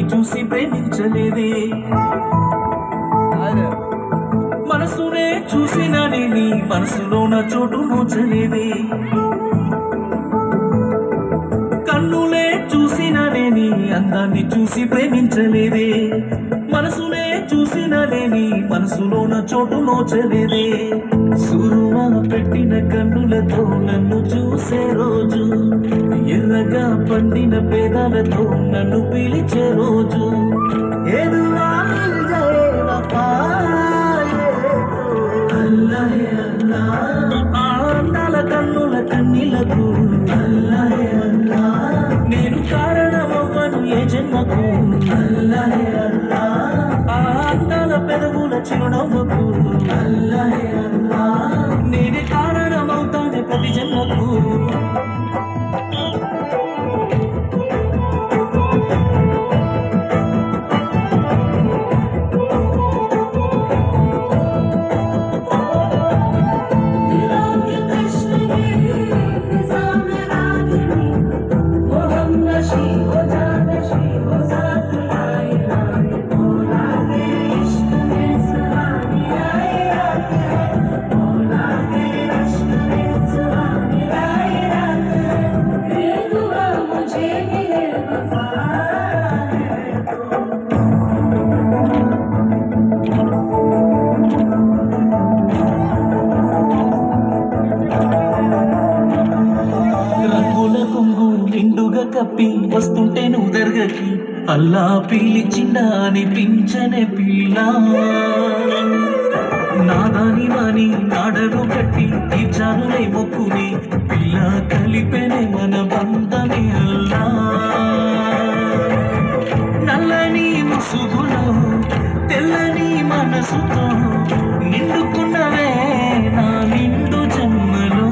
చూసి ప్రేమించలేదే మనసునే చూసిననే నీ మనసులో నా చోటు నోచలేదే కన్నులే చూసిననే నీ అందాన్ని చూసి ప్రేమించలేదే మనసునే చూసిననే నీ మనసులో నా చోటు నోచలేదే సురువా పెట్టిన కన్నులతో నన్ను చూసే రోజు ఎర్రగా పండిన పేదాలతో నన్ను పిలిచే రోజు ఎదువా మిల్ జయే వఫా అల్లాహే అల్లా ఆ అందాల కన్నుల కన్నీలకు అల్లాహే అల్లా నేను కారణమవ్వను ఏ జన్మకు అల్లాహే అల్లా ఆ అందాల పెదవుల చిరునవ్వుకు అల్లాహే అల్లా నేనే కారణమవుతానే ప్రతి జన్మకు दिलों की तश्वीर फिजा में रागिनी वो हम नशी हो जा नशी हो साथ आए आए मौला के इश्क में सुहानी आए रात है मौला के इश्क में सुहानी आए रात है ये दुआ मुझे मिले वफा है तो రంగుల కొంగు నిండుగా కప్పి వస్తుంటే నువ్వు దర్గకి అల్లా పిలిచిందా అనిపించనే పిల్ల నాదాని వాని నాడను కట్టి తీర్చానులే మొక్కుని పిల్ల కలిపెనే మన బంధమే అల్లా నల్లని ముసుగులో తెల్లని మనసుతో నిండుకున్నవే నా నిండు జన్మలో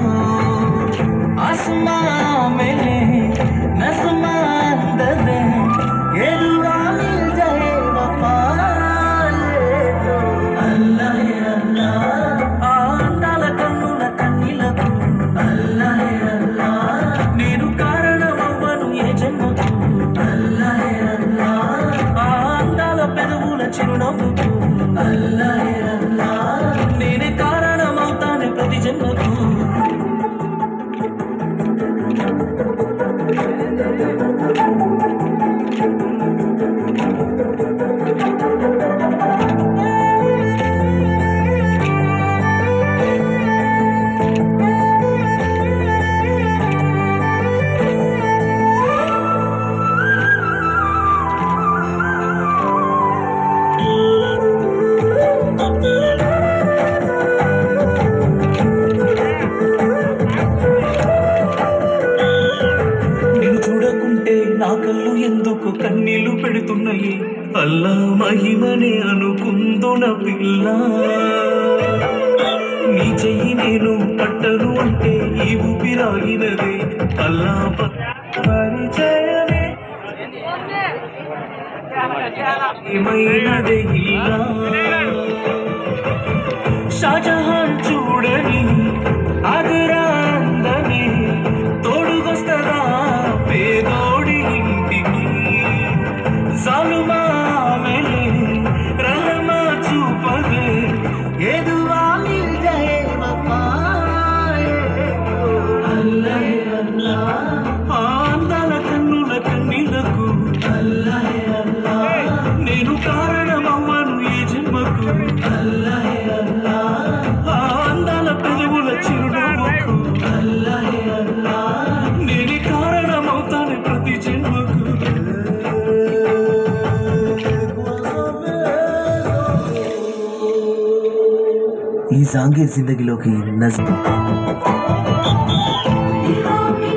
आसमां मेरे नज़्मा अंदर ये दुआ मिल जाए वफा ये तो अल्लाह है अल्लाह ఆ అందాల కన్నుల కన్నీలకు అల్లాహ్ హే అల్లాహ్ నేను కారణమవ్వను ఏ జన్మకు అల్లాహ్ హే అల్లాహ్ ఆ అందాల పెదవుల చిరునవ్వుకు అల్లాహ్ హే అల్లాహ్ నేనే కారణమవుతానే ప్రతి జన్మకు నిన్ను చూడకుంటే నా కళ్ళు ఎందుకు కన్నీళ్లు పెడుతున్నాయి అల్లా మహిమనే అనుకుందున పిల్ల నీ చెయ్యి నేను పట్టను అంటే ఈ ఊపిరాగినదే అల్లా ప- పరిచయమే ఏమైనదే ఇలా షాజహాన్ చూడని ఆగరా అందని తోడుగొస్తదా పేదోడి ఇంటికి జాలుమా మెలే రహమా చూపగే ఎదువా మిల్ జయే వఫా అల్లాహ్ అల్లాహ్ ఆ అందాల కన్నుల కన్నీలకు అల్లాహ్ అల్లాహ్ నేను కారణమవ్వను ఈ జన్మకు అల్లాహ్ అల్లాహ్ ఆ అందాల పెదవుల చిరునవ్వుకు అల్లాహ్ అల్లాహ్ నేనే కారణమవుతాను ప్రతి జన్మకు ఈ జాంగీర్ జిందగీలోకి నజ్మ్ दिलों की